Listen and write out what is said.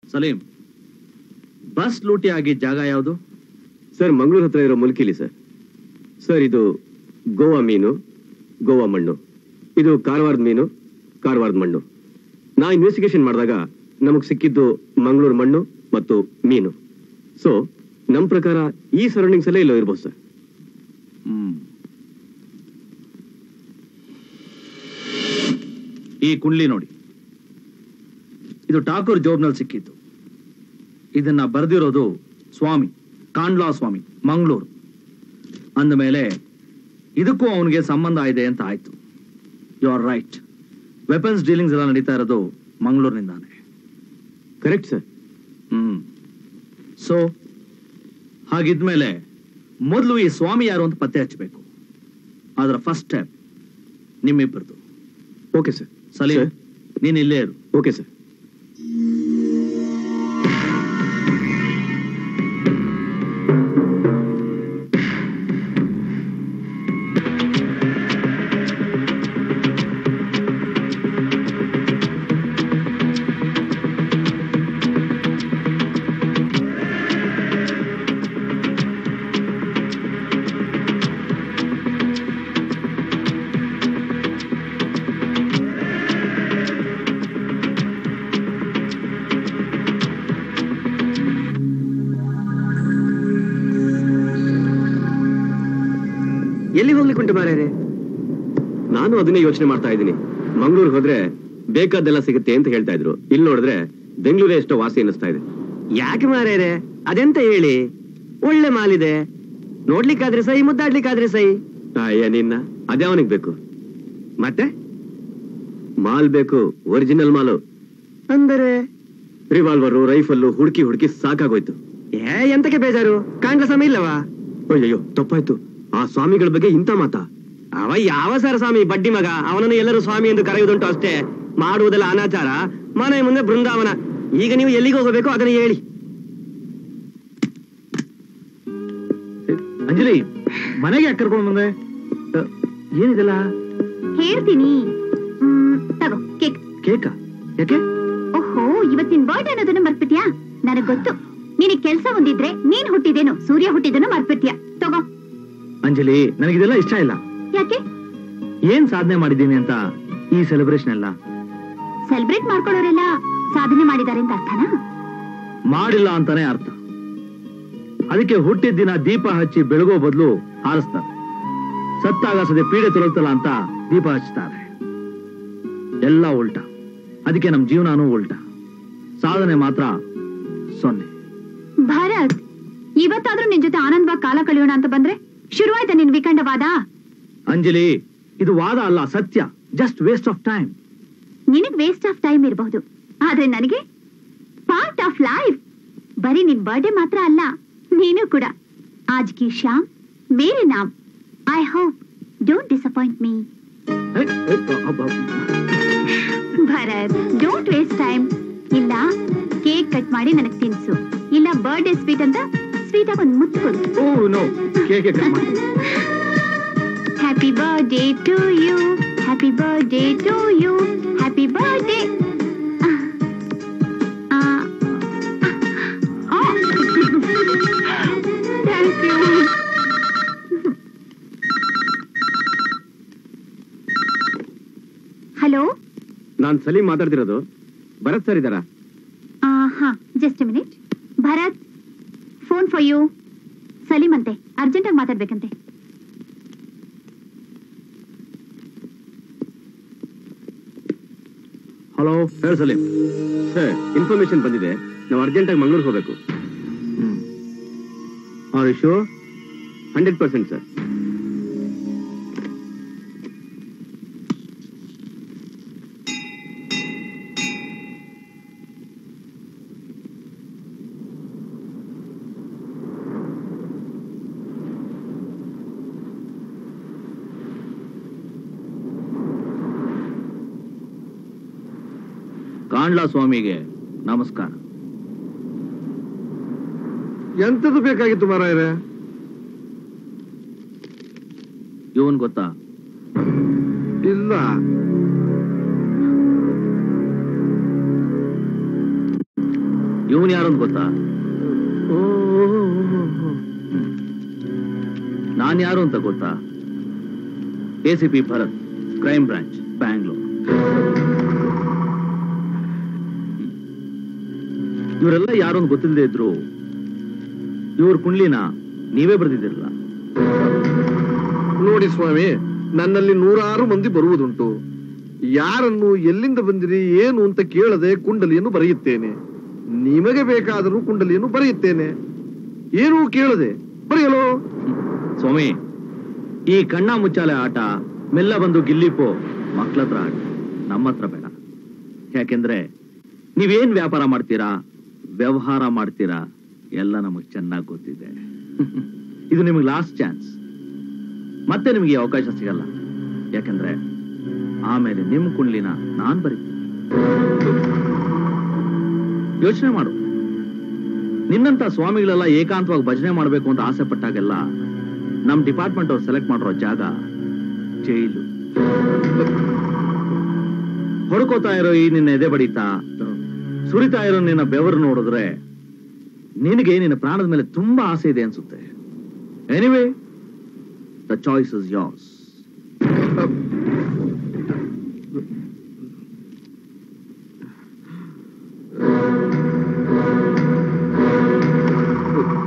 Salim bus ಲೂಟಿ ಆಗಿದ್ದ ಜಾಗ ಯಾವುದು ಸರ್ ಮಂಗಳೂರು ಹತ್ರ ಇರೋ ಮುಲ್ಕಿಲಿ ಸರ್ ಸರ್ ಇದು ಗೋವಾ ಮೀನು ಗೋವಾ ಮಣ್ಣು ಇದು ಕಾರವಾರದ ಮೀನು ಕಾರವಾರದ ಮಣ್ಣು ನಾ ಇನ್ವೆಸ್ಟಿಗೇಷನ್ ಮಾಡಿದಾಗ ನಮಗೆ ಸಿಕ್ಕಿದ್ದು ಮಂಗಳೂರು ಮಣ್ಣು ಮತ್ತು ಮೀನು ಸೊ ನಮ್ಮ ಪ್ರಕಾರ ಈ ಸರೌಂಡಿಂಗ್ಸ್ ಅಲ್ಲೇ ಇಲ್ಲೋ ಇರ್ಬೋದು ಸರ್ ಹ್ಮ್ ಈ ಕುಂಡ್ಲಿ ನೋಡಿ ಇದು ಠಾಕೂರ್ ಜೋಬ್ನಲ್ಲಿ ಸಿಕ್ಕಿತ್ತು ಇದನ್ನ ಬರೆದಿರೋದು ಸ್ವಾಮಿ ಕಾಂಡ್ಲಾ ಸ್ವಾಮಿ ಮಂಗಳೂರು ಅಂದಮೇಲೆ ಇದಕ್ಕೂ ಅವನಿಗೆ ಸಂಬಂಧ ಇದೆ ಅಂತ ಆಯ್ತು you are right weapons dealings ಎಲ್ಲ ನಡೀತಾ ಇರೋದು ಮಂಗಳೂರಿನಿಂದಾನೆ ಕರೆಕ್ಟ್ ಸರ್ ಹ್ಮ್ ಸೊ ಹಾಗಿದ್ಮೇಲೆ ಮೊದಲು ಈ ಸ್ವಾಮಿ ಯಾರು ಅಂತ ಪತ್ತೆ ಹಚ್ಚಬೇಕು ಅದರ ಫಸ್ಟ್ ಸ್ಟೆಪ್ ನಿಮ್ಮಿಬ್ಬರದು ಓಕೆ ಸರ್ ಸಲೀಂ ಸರ್ ನೀನ್ ಇಲ್ಲೇ ಇರು ಓಕೆ ಸರ್ ಎಲ್ಲಿ ಹೋಗ್ಲಿಕ್ಕೆ ಉಂಟು ಮಾರ್ಯಾರೆ ನಾನು ಅದನ್ನೇ ಯೋಚನೆ ಮಾಡ್ತಾ ಇದ್ದೀನಿ ಮಂಗಳೂರಿಗೆ ಹೋದ್ರೆ ಬೇಕಾದ್ದೆಲ್ಲ ಸಿಗುತ್ತೆ ಅಂತ ಹೇಳ್ತಾ ಇದ್ರು ಇಲ್ಲಿ ನೋಡಿದ್ರೆ ಬೆಂಗಳೂರೇ ಎಷ್ಟೋ ವಾಸಿ ಅನ್ನಿಸ್ತಾ ಇದೆ ಯಾಕೆ ಮಾರೇರೆ ಅದೆಂತ ಹೇಳಿ ಒಳ್ಳೆ ಮಾಲಿದೆ ನೋಡ್ಲಿಕ್ಕಾದ್ರೆ ಸೈ ಮುದ್ದಾಡ್ಲಿಕ್ಕಾದ್ರೆ ಸೈ ಅಯ್ಯ ನಿನ್ನ ಅದೇ ಅವನಿಗೆ ಬೇಕು ಮತ್ತೆ ಮಾಲ್ ಬೇಕು ಒರಿಜಿನಲ್ ಮಾಲು ಅಂದರೆ ರಿವಾಲ್ವರು ರೈಫಲ್ಲು ಹುಡುಕಿ ಹುಡುಕಿ ಸಾಕಾಗೋಯ್ತು ಏ ಎಂತಕ್ಕೆ ಬೇಜಾರು ಕಾಣ್ಲ ಸಮಯ ಇಲ್ಲವಾ ಅಯ್ಯಯ್ಯೋ ತಪ್ಪಾಯ್ತು ಆ ಸ್ವಾಮಿಗಳ ಬಗ್ಗೆ ಇಂಥ ಮಾತಾ ಅವ ಯಾವ ಸರ ಸ್ವಾಮಿ ಬಡ್ಡಿ ಮಗ ಅವನನ್ನು ಎಲ್ಲರೂ ಸ್ವಾಮಿ ಎಂದು ಕರೆಯುವುದುಂಟು ಅಷ್ಟೇ ಮಾಡುವುದೆಲ್ಲ ಅನಾಚಾರ ಮನೆ ಮುಂದೆ ಬೃಂದಾವನ ಈಗ ನೀವು ಎಲ್ಲಿಗೆ ಹೋಗಬೇಕು ಅದನ್ನು ಹೇಳಿ ಅಂಜಲಿ ಮನೆಗೆ ಯಾಕೆ ಕರ್ಕೊಂಡು ಬಂದೆ ಅ, ಏನಿದೆಲ್ಲ ಹೇಳ್ತೀನಿ ಮ್, ತಗೋ ಕೇಕ್ ಕೇಕ ಯಾಕೆ ಓಹೋ ಇವತ್ತಿನ ಬರ್ಡ್ ಅನ್ನೋದನ್ನ ಮರ್ತ್ಬಿಟ್ಯಾ ನನಗ್ ಗೊತ್ತು ನಿನಗ್ ಕೆಲ್ಸ ಒಂದಿದ್ರೆ ನೀನ್ ಹುಟ್ಟಿದೇನು ಸೂರ್ಯ ಹುಟ್ಟಿದನು ಮರ್ತ್ಬಿಟ್ಯಾ ತಗೋ ಅಂಜಲಿ ನನಗಿದೆಲ್ಲ ಇಷ್ಟ ಇಲ್ಲ ಯಾಕೆ ಏನ್ ಸಾಧನೆ ಮಾಡಿದ್ದೀನಿ ಅಂತ ಈ ಸೆಲೆಬ್ರೇಷನ್ ಎಲ್ಲ ಸೆಲೆಬ್ರೇಟ್ ಮಾಡ್ಕೊಳ್ಳೋರೆಲ್ಲ ಸಾಧನೆ ಮಾಡಿದ್ದಾರೆ ಅಂತ ಅರ್ಥನಾ ಮಾಡಿಲ್ಲ ಅಂತಾನೆ ಅರ್ಥ ಅದಕ್ಕೆ ಹುಟ್ಟಿದ ದಿನ ದೀಪ ಹಚ್ಚಿ ಬೆಳಗೋ ಬದಲು ಹಾರಿಸ್ತಾರೆ ಸತ್ತಾಗ ಸದೆ ಪೀಡೆ ತೊಲಗ್ತಲ್ಲ ಅಂತ ದೀಪ ಹಚ್ತಾರೆ ಎಲ್ಲ ಉಲ್ಟಾ ಅದಕ್ಕೆ ನಮ್ ಜೀವನಾನು ಉಲ್ಟಾ ಸಾಧನೆ ಮಾತ್ರ ಸೊನ್ನೆ ಭಾರತ್ ಇವತ್ತಾದ್ರೂ ನಿನ್ ಜೊತೆ ಆನಂದವಾಗಿ ಕಾಲ ಕಳೆಯೋಣ ಅಂತ ಬಂದ್ರೆ ಶುರುವಾಯ್ತಾ ನಿನ್ ವಿಖಂಡವಾದ ಅಂಜಲಿ ಇದು ವಾದ ಅಲ್ಲ ಸತ್ಯ ಜಸ್ಟ್ ವೇಸ್ಟ್ ಆಫ್ ಟೈಮ್ ನಿನಗ್ ವೇಸ್ಟ್ ಆಫ್ ಟೈಮ್ ಇರಬಹುದು ಆದ್ರೆ ನನಗೆ ಪಾರ್ಟ್ ಆಫ್ ಲೈಫ್ ಬರೀ ನಿನ್ ಬರ್ಡೇ ಮಾತ್ರ ಅಲ್ಲ ನೀನು ಕೂಡ ಆಜ್ ಕಿ ಶಾಮ್ ಮೇರೆ ನಾಮ್ I hope don't disappoint me Bharat don't waste time ಇಲ್ಲ ಕೇಕ್ ಕಟ್ ಮಾಡಿ ನನಗ್ ತಿನ್ಸು ಇಲ್ಲ ಬರ್ಡೇ ಸ್ವೀಟ್ ಅಂತ ಸ್ವೀಟ್ ಆಗಿ ಒಂದ್ ಮುತ್ತು ಕೊಡು ಓ ನೋ ಕೇಕೆ ಕಟ್ ಮಾಡಿ happy birthday to you happy birthday to you happy birthday thank you hello ನಾನ್ ಸಲೀಂ ಮಾತಾಡ್ತಿರೋದು ಭರತ್ ಸರ್ ಇದ್ದಾರಾ ಹಾ just minute Bharat phone for you Salim ಅಂತೆ ಅರ್ಜೆಂಟಾಗಿ ಮಾತಾಡ್ಬೇಕಂತೆ ಹಲೋ ಹೇಳಿ ಸಲೀಂ ಸರ್ ಇನ್ಫಾರ್ಮೇಶನ್ ಬಂದಿದೆ ನಾವು ಅರ್ಜೆಂಟಾಗಿ ಮಂಗಳೂರಿಗೆ ಹೋಗ್ಬೇಕು are you sure hundred percent sir Kandla ಸ್ವಾಮಿಗೆ ನಮಸ್ಕಾರ ಎಂತದು ಬೇಕಾಗಿತ್ತು ಮಾರಾಯರೆ ಇವನ್ ಗೊತ್ತಾ ಇಲ್ಲ ಇವನ್ ಯಾರು ಅಂತ ಗೊತ್ತಾ ಓ, ನಾನ್ ಯಾರು ಅಂತ ಗೊತ್ತಾ A C P Bharat crime branch Bangalore ಇವರೆಲ್ಲ ಯಾರು ಅಂತ ಗೊತ್ತಿಲ್ಲದೆ ಇದ್ರು ಇವ್ರ ಕುಂಡ್ಲಿನ ನೀವೇ ಬರೆದಿದ್ದೀರಲ್ಲ ನೋಡಿ ಸ್ವಾಮಿ ನನ್ನಲ್ಲಿ ನೂರಾರು ಮಂದಿ ಬರುವುದುಂಟು ಯಾರನ್ನು ಎಲ್ಲಿಂದ ಬಂದಿರಿ ಏನು ಅಂತ ಕೇಳದೆ ಕುಂಡಲಿಯನ್ನು ಬರೆಯುತ್ತೇನೆ ನಿಮಗೆ ಬೇಕಾದರೂ ಕುಂಡಲಿಯನ್ನು ಬರೆಯುತ್ತೇನೆ ಏನೂ ಕೇಳದೆ ಬರೆಯಲು ಸ್ವಾಮಿ ಈ ಕಣ್ಣ ಮುಚ್ಚಾಲೆ ಆಟ ಮೆಲ್ಲ ಬಂದು ಗಿಲ್ಲಿಪೋ ಮಕ್ಳ ಹತ್ರ ಆಡಿ ನಮ್ಮ ಹತ್ರ ಬೇಡ ಯಾಕೆಂದ್ರೆ ನೀವೇನ್ ವ್ಯಾಪಾರ ಮಾಡ್ತೀರಾ ವ್ಯವಹಾರ ಮಾಡ್ತೀರಾ ಎಲ್ಲ ನಮಗ್ ಚೆನ್ನಾಗಿ ಗೊತ್ತಿದೆ ಇದು ನಿಮಗೆ ಲಾಸ್ಟ್ ಚಾನ್ಸ್ ಮತ್ತೆ ನಿಮಗೆ ಈ ಅವಕಾಶ ಸಿಗಲ್ಲ ಯಾಕಂದ್ರೆ ಆಮೇಲೆ ನಿಮ್ ಕುಂಡ್ಲಿನ ನಾನ್ ಬರೀತೀನಿ ಯೋಚನೆ ಮಾಡು ನಿನ್ನಂತ ಸ್ವಾಮಿಗಳೆಲ್ಲ ಏಕಾಂತವಾಗಿ ಭಜನೆ ಮಾಡ್ಬೇಕು ಅಂತ ಆಸೆ ಪಟ್ಟಾಗೆಲ್ಲ ನಮ್ ಡಿಪಾರ್ಟ್ಮೆಂಟ್ ಅವ್ರು ಸೆಲೆಕ್ಟ್ ಮಾಡಿರೋ ಜಾಗ ಜೈಲು ಹೊಡ್ಕೋತಾ ಇರೋ ಈ ನಿನ್ನ ಎದೆ ಬಡಿತಾ ಸುರಿತಾ ಇರೋ ನಿನ್ನ ಬೆವರು ನೋಡಿದ್ರೆ ನಿನಗೆ ನಿನ್ನ ಪ್ರಾಣದ ಮೇಲೆ ತುಂಬಾ ಆಸೆ ಇದೆ ಅನ್ಸುತ್ತೆ ಎನಿವೇ ದ ಚಾಯ್ಸ್ ಇಸ್ ಯಾರ್ಸ್